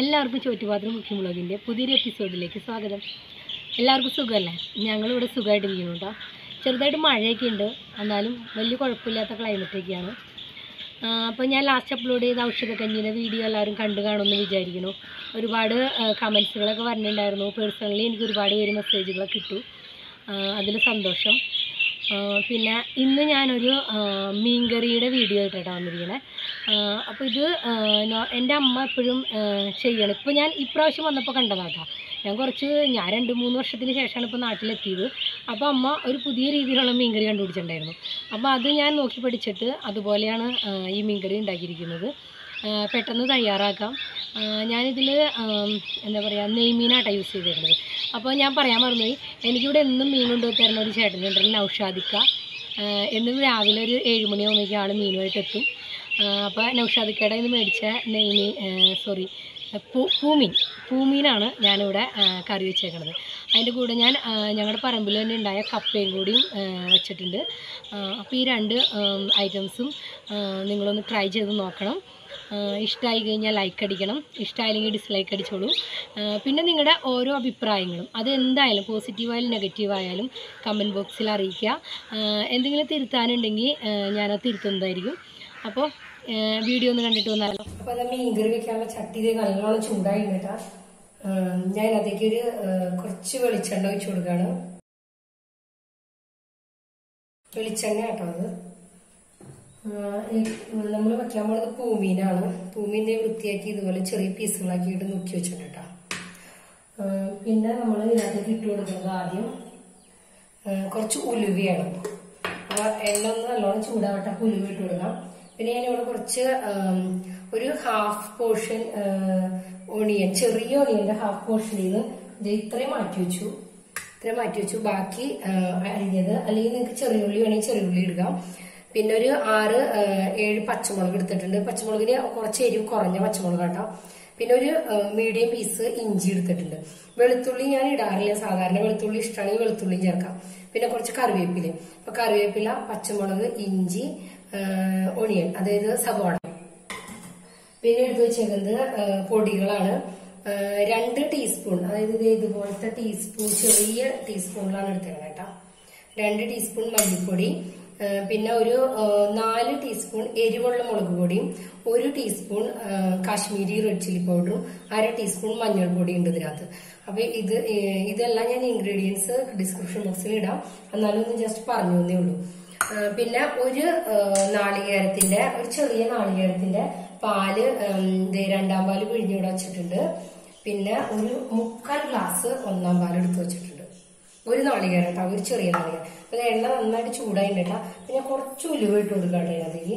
എല്ലാവർക്കും ചോറ്റുപാത്രം കുക്കിംഗ് വ്ളോഗിൻ്റെ പുതിയൊരു എപ്പിസോഡിലേക്ക് സ്വാഗതം എല്ലാവർക്കും സുഖമല്ലേ ഞങ്ങളിവിടെ സുഖമായിട്ടിരിക്കുന്നു കേട്ടോ ചെറുതായിട്ട് മഴയൊക്കെ ഉണ്ട് എന്നാലും വലിയ കുഴപ്പമില്ലാത്ത ക്ലൈമറ്റൊക്കെയാണ് അപ്പോൾ ഞാൻ ലാസ്റ്റ് അപ്ലോഡ് ചെയ്ത ഔഷധക്കഞ്ഞിയുടെ വീഡിയോ എല്ലാവരും കണ്ടു കാണുമെന്ന് വിചാരിക്കുന്നു ഒരുപാട് കമൻസുകളൊക്കെ പറഞ്ഞിട്ടുണ്ടായിരുന്നു പേഴ്സണലി എനിക്ക് ഒരുപാട് പേര് മെസ്സേജുകളൊക്കെ കിട്ടു അതിൽ സന്തോഷം ആ, പിന്നെ ഇന്ന് ഞാനൊരു ആ, മീൻകറിയുടെ വീഡിയോ ആയിട്ടാണ് വന്നിരിക്കണേ അപ്പോൾ ഇത് ആ, നോ- എൻ്റെ അമ്മ എപ്പോഴും ആ, ചെയ്യണം ഇപ്പോൾ ഞാൻ ഇപ്രാവശ്യം വന്നപ്പോൾ കണ്ടതാട്ടോ ഞാൻ കുറച്ച് ഞാൻ രണ്ട് മൂന്ന് വർഷത്തിന് ശേഷമാണ് ഇപ്പോൾ നാട്ടിലെത്തിയത് അപ്പോൾ അമ്മ ഒരു പുതിയ രീതിയിലുള്ള മീൻകറി കണ്ടുപിടിച്ചിട്ടുണ്ടായിരുന്നു അപ്പോൾ അത് ഞാൻ നോക്കി പഠിച്ചിട്ട് അതുപോലെയാണ് ആ, ഈ മീൻകറി ഉണ്ടാക്കിയിരിക്കുന്നത് ആ, പെട്ടെന്ന് തയ്യാറാക്കാം ആ, ഞാനിതിൽ എന്താ പറയുക നെയ്മീനായിട്ടാണ് യൂസ് ചെയ്തിരുന്നത് അപ്പോൾ ഞാൻ പറയാൻ മറന്നുപോയി എനിക്കിവിടെ എന്നും മീൻ കൊണ്ടുപോയി തരുന്ന ഒരു ചേട്ടനുണ്ട് നൗഷാദിക്ക ആ, എന്നും രാവിലെ ഒരു ഏഴ് മണിയാകുമ്പോഴേക്കും ആൾ മീനുമായിട്ട് എത്തും അപ്പോൾ നൗഷാദിക്കയുടെ നിന്ന് മേടിച്ച നെയ്മീൻ സോറി പൂ പൂമീൻ പൂമീനാണ് ഞാനിവിടെ ആ, കറി വെച്ചേക്കണത് അതിൻ്റെ കൂടെ ഞാൻ ആ, ഞങ്ങളുടെ പറമ്പിൽ തന്നെ ഉണ്ടായ കപ്പയും കൂടിയും ആ, വെച്ചിട്ടുണ്ട് അപ്പോൾ ഈ രണ്ട് ഐറ്റംസും നിങ്ങളൊന്ന് ട്രൈ ചെയ്ത് നോക്കണം ഇഷ്ടമായി കഴിഞ്ഞാൽ ലൈക്ക് അടിക്കണം ഇഷ്ടമായില്ലെങ്കിൽ ഡിസ്ലൈക്ക് അടിച്ചോളൂ ആ, പിന്നെ നിങ്ങളുടെ ഓരോ അഭിപ്രായങ്ങളും അത് എന്തായാലും പോസിറ്റീവായാലും നെഗറ്റീവായാലും കമൻറ്റ് ബോക്സിൽ അറിയിക്കുക ആ, എന്തെങ്കിലും തിരുത്താനുണ്ടെങ്കിൽ ആ, ഞാനത് തിരുത്തുന്നതായിരിക്കും അപ്പോൾ വീഡിയോ ഒന്ന് കണ്ടിട്ട് വന്നാലോ അപ്പോൾ അത് മീൻകറി വെക്കാനുള്ള ചട്ടി ഇത് നല്ലോണം ചൂടായി കേട്ടാ ഞാൻ അതിലേക്ക് ഒരു കുറച്ച് വെളിച്ചെണ്ണ ഒഴിച്ചു കൊടുക്കുകയാണ് വെളിച്ചെണ്ണ കേട്ടോ അത് നമ്മൾ വെക്കാൻ പോണത് പൂമീനാണ് പൂമീനെ വൃത്തിയാക്കി ഇതുപോലെ ചെറിയ പീസുകളാക്കിയിട്ട് നുക്കി വെച്ചിട്ടുണ്ട് കേട്ടോ ആ, പിന്നെ നമ്മൾ ഇതിനകത്തേക്ക് ഇട്ട് കൊടുക്കുന്നത് ആദ്യം ആ, കുറച്ച് ഉലുവയാണ് ആ എണ്ണ ഒന്ന് നല്ലോണം ചൂടാവട്ടെ അപ്പോൾ ഉലുവ ഇട്ട് കൊടുക്കാം പിന്നെ ഞാനിവിടെ കുറച്ച് ആം, ഒരു ഹാഫ് പോർഷൻ ഒണിയൻ ചെറിയ ഒണിയന്റെ ഹാഫ് പോർഷനിൽ നിന്ന് ഇത് ഇത്രയും മാറ്റി വെച്ചു ഇത്രയും മാറ്റി വെച്ചു ബാക്കി ആ, അരിഞ്ഞത് അല്ലെങ്കിൽ നിങ്ങൾക്ക് ചെറിയ ഉള്ളി വേണമെങ്കിൽ ചെറിയ ഉള്ളി എടുക്കാം പിന്നെ ഒരു ആറ് ആ, ഏഴ് പച്ചമുളക് എടുത്തിട്ടുണ്ട് പച്ചമുളകിന് കുറച്ച് എരിവ് കുറഞ്ഞ പച്ചമുളക് കേട്ടോ പിന്നെ ഒരു മീഡിയം പീസ് ഇഞ്ചി എടുത്തിട്ടുണ്ട് വെളുത്തുള്ളി ഞാൻ ഇടാറില്ല സാധാരണ വെളുത്തുള്ളി ഇഷ്ടമാണെങ്കിൽ വെളുത്തുള്ളി ചേർക്കാം പിന്നെ കുറച്ച് കറിവേപ്പില അപ്പൊ കറിവേപ്പില പച്ചമുളക് ഇഞ്ചി ഒണിയൻ അതായത് സവാള പിന്നെ എടുത്ത് വെച്ചേക്കുന്നത് ആ, പൊടികളാണ് ആ, രണ്ട് ടീസ്പൂൺ അതായത് ഇത് ഇതുപോലത്തെ ടീസ്പൂൺ ചെറിയ ടീസ്പൂണിലാണ് എടുത്തേക്കുന്നത് കേട്ടോ രണ്ട് ടീസ്പൂൺ മല്ലിപ്പൊടി ആ, പിന്നെ ഒരു ആ, നാല് ടീസ്പൂൺ എരിവുള്ള മുളക് പൊടിയും ഒരു ടീസ്പൂൺ ആ, കാശ്മീരി റെഡ് ചില്ലി പൗഡറും അര ടീസ്പൂൺ മഞ്ഞൾപ്പൊടി ഉണ്ട് ഇതിനകത്ത് അപ്പൊ ഇത് ഏ, ഇതെല്ലാം ഞാൻ ഇൻഗ്രീഡിയൻസ് ഡിസ്ക്രിപ്ഷൻ ബോക്സിൽ ഇടാം എന്നാലും ഒന്ന് ജസ്റ്റ് പറഞ്ഞു തന്നേ ഉള്ളൂ ആ, പിന്നെ ഒരു ആ, നാളികേരത്തിന്റെ ഒരു ചെറിയ നാളികേരത്തിന്റെ പാല് ഉം, ദേ രണ്ടാം പാല് പിഴിഞ്ഞിവിടെ വെച്ചിട്ടുണ്ട് പിന്നെ ഒരു മുക്കാൽ ഗ്ലാസ് ഒന്നാം പാൽ എടുത്ത് വെച്ചിട്ടുണ്ട് ഒരു നാളികേരം കേട്ടോ ഒരു ചെറിയ നാളികേരം അപ്പൊ ഇത് എണ്ണ നന്നായിട്ട് ചൂടായി കേട്ടോ പിന്നെ കുറച്ച് ഉലുവ ഇട്ട് കൊടുക്കാം കേട്ടോ അതിലേക്ക്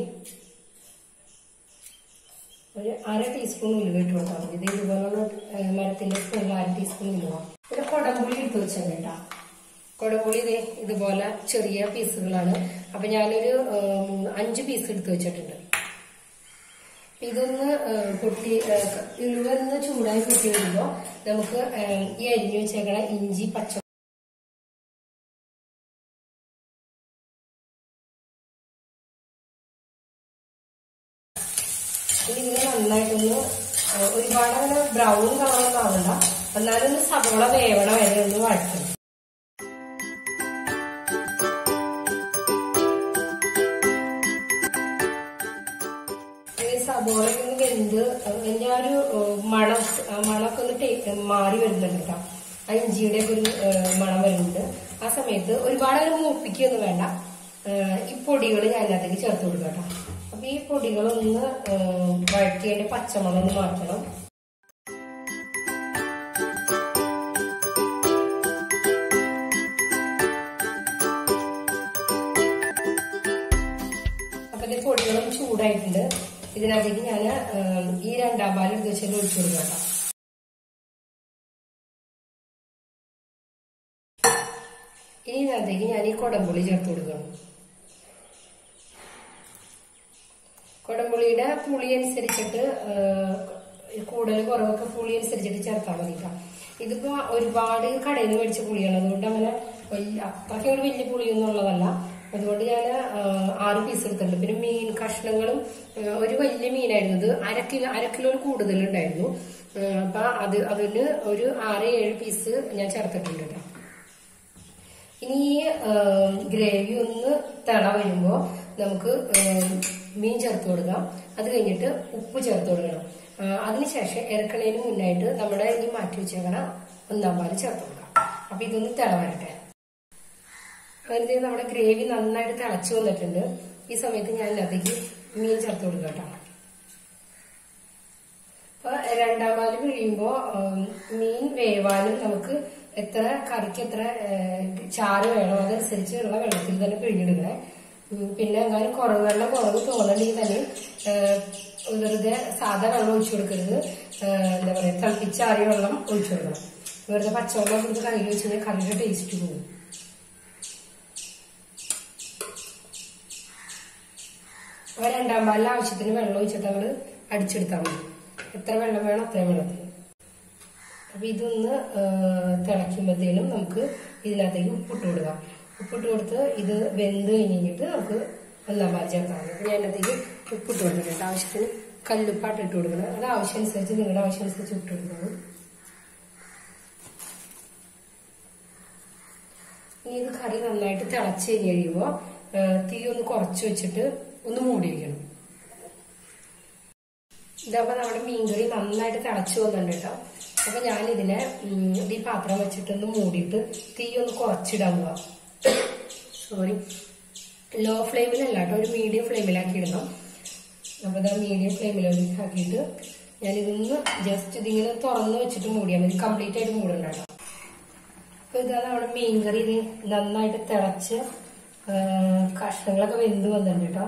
ഒരു അര ടീസ്പൂൺ ഉലുവ ഇട്ട് കൊടുത്താൽ മതി ഇത് ഇതുപോലുള്ള ഏ, മരത്തിന്റെ സ്പൂണിൽ അര ടീസ്പൂൺ ഉലുവ പിന്നെ കൊടംപുളി എടുത്ത് വെച്ചാൽ കേട്ടോ കൊടംപുളി ഇത് ഇതുപോലെ ചെറിയ പീസുകളാണ് അപ്പൊ ഞാനൊരു ഏ, മൂന്ന് അഞ്ച് പീസ് എടുത്ത് വെച്ചിട്ടുണ്ട് ഇതൊന്ന് ഏ, പൊട്ടി ഏ, ഉലുവ ഒന്ന് ചൂടായി പൊട്ടി വരുമ്പോ നമുക്ക് ഏ, ഈ അരിഞ്ഞു വെച്ചേക്കണ ഇഞ്ചി പച്ച ഇനി ഇതിനെ നന്നായിട്ടൊന്ന് ഏ, ഒരുപാട് അങ്ങനെ ബ്രൗൺ കളറൊന്നും ആവണ്ട എന്നാലും ഒന്ന് സവോള വേവണ വരെ ഒന്ന് വഴറ്റണം ഈ സബോളയൊക്കെ ഒന്ന് വെന്ത് അതിന്റെ ആ ഒരു ഏഹ്, മണം ആ മണമൊക്കെ ഒന്ന് ടേ- മാറി വരുന്നുണ്ട് കേട്ടോ ആ ഇഞ്ചിയുടെ ഒക്കെ ഒരു ഏഹ്, മണം വരുന്നുണ്ട് ആ സമയത്ത് ഒരുപാട് അങ്ങനെ മൂപ്പിക്കൊന്നും വേണ്ട ഏഹ്, ഈ പൊടികൾ ഞാൻ അതിനകത്തേക്ക് ചേർത്ത് കൊടുക്കാം കേട്ടോ അപ്പൊ ഈ പൊടികളൊന്ന് ഏഹ്, വഴറ്റി അതിന്റെ പച്ചമണം ഒന്ന് മാറ്റണം അപ്പൊ ഇത് പൊടികളും ചൂടായിട്ടുണ്ട് ഇതിനകത്തേക്ക് ഞാൻ ഈ രണ്ടാം പാൽ എടുത്ത് വെച്ചാൽ ഒഴിച്ചു കൊടുക്കാം കേട്ടോ ഇനി ഇതിനകത്തേക്ക് ഞാൻ ഈ കൊടംപുളി ചേർത്ത് കൊടുക്കണം കൊടംപുളിയുടെ പുളി അനുസരിച്ചിട്ട് കൂടുതൽ കുറവൊക്കെ പുളി അനുസരിച്ചിട്ട് ചേർത്താൽ മതി കേട്ടോ ഇതിപ്പോ ഒരുപാട് കടയിൽ നിന്ന് മേടിച്ച പുളിയാണ് അതുകൊണ്ട് അങ്ങനെ വലിയ അത്രയ്ക്ക് ഒരു വലിയ പുളിയൊന്നും ഉള്ളതല്ല അതുകൊണ്ട് ഞാൻ ആറ് പീസ് എടുത്തിട്ടുണ്ട് പിന്നെ മീൻ കഷ്ണങ്ങളും ആ, ഒരു വലിയ മീനായിരുന്നു ഇത് അര കിലോ അര കിലോ കൂടുതലുണ്ടായിരുന്നു ആ, അപ്പൊ അത് അതിന് ഒരു ആറ് ഏഴ് പീസ് ഞാൻ ചേർത്തിട്ടുണ്ട് കേട്ടോ ഇനി ഈ ഗ്രേവി ഒന്ന് തിള വരുമ്പോൾ നമുക്ക് ഏം, മീൻ ചേർത്ത് കൊടുക്കാം അത് കഴിഞ്ഞിട്ട് ഉപ്പ് ചേർത്ത് കൊടുക്കണം ആ, അതിനുശേഷം ഇറക്കണതിന് മുന്നായിട്ട് നമ്മുടെ ഈ മാറ്റി വെച്ചേക്കണ ഒന്നാം പാല് ചേർത്ത് കൊടുക്കാം അപ്പൊ ഇതൊന്ന് തിള വരട്ടെ അതിന് നമ്മുടെ ഗ്രേവി നന്നായിട്ട് തിളച്ചു വന്നിട്ടുണ്ട് ഈ സമയത്ത് ഞാൻ അതിലേക്ക് മീൻ ചേർത്ത് കൊടുക്കാം കേട്ടോ അപ്പൊ രണ്ടാം പാല് പിഴിയുമ്പോ ഉം, മീൻ വേവാനും നമുക്ക് എത്ര കറിക്ക് എത്ര ഏഹ്, ചാറ് വേണം അതനുസരിച്ചുള്ള വെള്ളത്തിൽ തന്നെ പിഴിഞ്ഞെടുക്കണേ ഉം, പിന്നെ അങ്ങനെ കുറവ് വെള്ളം കുറവ് തോന്നണമെങ്കിൽ തന്നെ ഏഹ്, വെറുതെ സാധാ വെള്ളം ഒഴിച്ചു കൊടുക്കരുത് ഏഹ്, എന്താ പറയാ തിളപ്പിച്ചാറിയ വെള്ളം ഒഴിച്ചു കൊടുക്കണം വെറുതെ പച്ചവെള്ളം കൊടുത്ത് കറിയിൽ വെച്ച് കഴിഞ്ഞാൽ കറിയുടെ ടേസ്റ്റ് പോകും അപ്പൊ രണ്ടാം പാലിൽ ആവശ്യത്തിന് വെള്ളം ഒഴിച്ചിട്ട് അങ്ങോട്ട് അടിച്ചെടുത്താൽ മതി എത്ര വെള്ളം വേണം അത്രയും വെള്ളത്തിൽ അപ്പൊ ഇതൊന്ന് തിളയ്ക്കുമ്പോഴത്തേനും നമുക്ക് ഇതിനകത്തേക്ക് ഉപ്പിട്ട് കൊടുക്കാം ഉപ്പിട്ട് കൊടുത്ത് ഇത് വെന്ത് കഴിഞ്ഞിട്ട് നമുക്ക് ഒന്നാം പാൽ ചേർത്താൽ മതി അപ്പൊ ഞാൻ അതിനകത്തേക്ക് ഉപ്പിട്ട് കൊടുക്കുന്നുണ്ട് ആവശ്യത്തിന് കല്ലുപ്പാട്ട് ഇട്ട് കൊടുക്കണം അത് ആവശ്യം അനുസരിച്ച് നിങ്ങളുടെ ആവശ്യം അനുസരിച്ച് ഇട്ട് കൊടുക്കണം ഇനി ഇത് കറി നന്നായിട്ട് തിളച്ച് കഴിഞ്ഞ് കഴിയുമ്പോൾ തീ ഒന്ന് കുറച്ച് വെച്ചിട്ട് ഒന്ന് മൂടി വയ്ക്കണം ഇതപ്പോ നമ്മുടെ മീൻകറി നന്നായിട്ട് തിളച്ചു വന്നിട്ടുണ്ട് കേട്ടോ അപ്പൊ ഞാൻ ഇതിനെ ഉം, ഈ പാത്രം വെച്ചിട്ട് ഒന്ന് മൂടിയിട്ട് തീ ഒന്ന് കുറച്ചിടാൻ പോവാം സോറി ലോ ഫ്ലെയിമിലല്ല കേട്ടോ ഒരു മീഡിയം ഫ്ലെയിമിലാക്കി ഇടണം അപ്പൊ ഇതാ മീഡിയം ഫ്ലെയിമിലേക്ക് ആക്കിയിട്ട് ഞാനിതൊന്ന് ജസ്റ്റ് ഇതിങ്ങനെ തുറന്ന് വെച്ചിട്ട് മൂടിയാൽ മതി കംപ്ലീറ്റ് ആയിട്ട് മൂടണ്ട കേട്ടോ അപ്പൊ ഇതാ നമ്മുടെ മീൻകറി ഇത് നന്നായിട്ട് തിളച്ച് ആ, കഷ്ണങ്ങളൊക്കെ വെന്ത് വന്നിട്ടുണ്ട് കേട്ടോ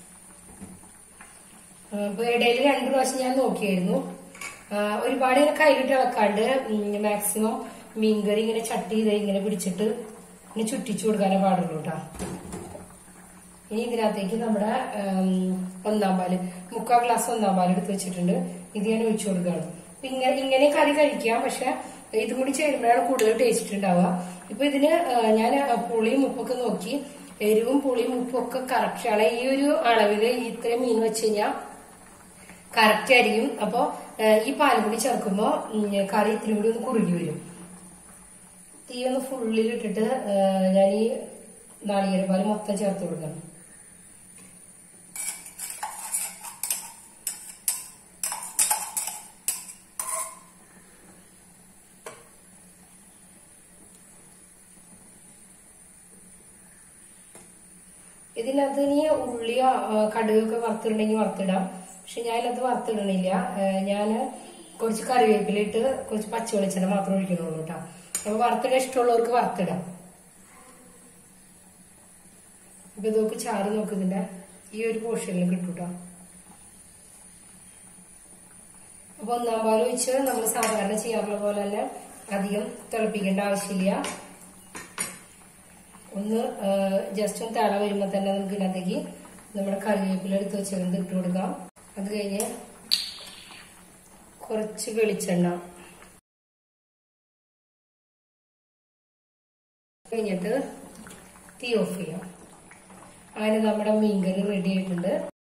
ആ, അപ്പൊ ഇടയിൽ രണ്ടു പ്രാവശ്യം ഞാൻ നോക്കിയായിരുന്നു ആ, ഒരുപാട് ഇങ്ങനെ കൈവിട്ട് ഇളക്കാണ്ട് മാക്സിമം മീൻകറി ഇങ്ങനെ ചട്ടി ചെയ്ത് ഇങ്ങനെ പിടിച്ചിട്ട് ഇങ്ങനെ ചുറ്റിച്ചു കൊടുക്കാനേ പാടുള്ളൂ കേട്ടോ ഇനി ഇതിനകത്തേക്ക് നമ്മുടെ ഉം, ഒന്നാം പാല് മുക്കാൽ ഗ്ലാസ് ഒന്നാം പാൽ എടുത്ത് വെച്ചിട്ടുണ്ട് ഇത് ഞാൻ ഒഴിച്ചു കൊടുക്കുകയാണ് അപ്പൊ ഇങ്ങനെ ഇങ്ങനെ കറി കഴിക്കാം പക്ഷെ ഇതും കൂടി ചേരുമ്പോഴാണ് കൂടുതൽ ടേസ്റ്റ് ഉണ്ടാവുക ഇപ്പൊ ഇതിന് ആ, ഞാൻ പുളിയും ഉപ്പൊക്കെ നോക്കി എരിവും പുളിയും ഉപ്പും ഒക്കെ കറക്റ്റ് ആണ് ഈ ഒരു അളവില് ഇത്രയും മീൻ വെച്ച് കഴിഞ്ഞാൽ കറക്റ്റ് ആയിരിക്കും അപ്പൊ ആ, ഈ പാലും കൂടി ചേർക്കുമ്പോ ഉം, കറി ഇത്തിരി കൂടി ഒന്ന് കുറുകി വരും തീ ഒന്ന് ഫുള്ളിലിട്ടിട്ട് ഞാൻ ഈ നാളികേരപ്പാല് മൊത്തം ചേർത്ത് കൊടുക്കണം ഇതിനകത്ത് ഇനി ഉള്ളിയോ ആ, കടുകൊക്കെ വറുത്തിടണമെങ്കിൽ വറുത്തിടാം പക്ഷെ ഞാനത് വറുത്തിടണില്ല ഞാൻ കുറച്ച് കറിവേപ്പിലിട്ട് കുറച്ച് പച്ച വെളിച്ചെണ്ണ മാത്രം ഒഴിക്കണുള്ളൂ കേട്ടോ അപ്പൊ വറുത്തിടാൻ ഇഷ്ടമുള്ളവർക്ക് വറുത്തിടാം അപ്പൊ ഇതൊക്കെ ചാറ് നോക്കുന്നില്ല ഈ ഒരു പോർഷനിൽ കിട്ടും കേട്ടോ അപ്പൊ ഒന്നാം പാൽ ഒഴിച്ച് നമ്മൾ സാധാരണ ചെയ്യാറുള്ള പോലെ തന്നെ അധികം തിളപ്പിക്കേണ്ട ആവശ്യമില്ല ഒന്ന് ജസ്റ്റ് ഒന്ന് തിള വരുമ്പോൾ തന്നെ നമുക്ക് ഇതിനകത്തേക്ക് നമ്മുടെ കറിവേപ്പില എടുത്ത് വെച്ചത് ഇട്ട് കൊടുക്കാം അത് കഴിഞ്ഞ് കുറച്ച് വെളിച്ചെണ്ണ കഴിഞ്ഞിട്ട് തീ ഓഫ് ചെയ്യാം അങ്ങനെ നമ്മുടെ മീൻകറി റെഡി ആയിട്ടുണ്ട്